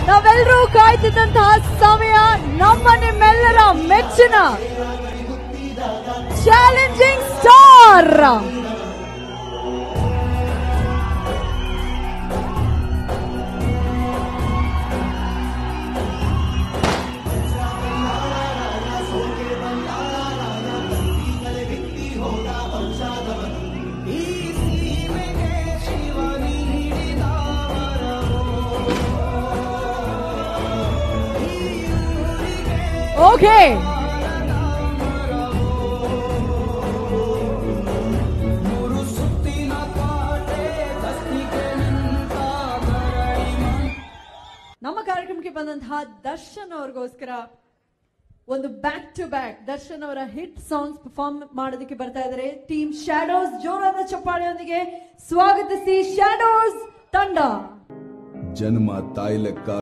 ನಾವೆಲ್ಲರೂ ಕಾಯ್ತಿದ್ದಂತಹ ಸಮಯ ನಮ್ಮ ನಿಮ್ಮೆಲ್ಲರ ಮೆಚ್ಚಿನ ಚಾಲೆಂಜಿಂಗ್ ಸ್ಟಾರ್ ಓಕೆ ನಮ್ಮ ಕಾರ್ಯಕ್ರಮಕ್ಕೆ ಬಂದಂತಹ ದರ್ಶನ್ ಅವ್ರಿಗೋಸ್ಕರ ಒಂದು ಬ್ಯಾಕ್ ಟು ಬ್ಯಾಕ್ ದರ್ಶನ್ ಅವರ ಹಿಟ್ ಸಾಂಗ್ಸ್ ಪರ್ಫಾರ್ಮ್ ಮಾಡೋದಕ್ಕೆ ಬರ್ತಾ ಇದ್ದಾರೆ ಟೀಮ್ ಶ್ಯಾಡೋಸ್ ಜೋರಾದ ಚಪ್ಪಾಳೆಯೊಂದಿಗೆ ಸ್ವಾಗತಿಸಿ ಶ್ಯಾಡೋಸ್ ತಂಡ ಜನ್ಮ ತಾಯಿ ಲೆಕ್ಕ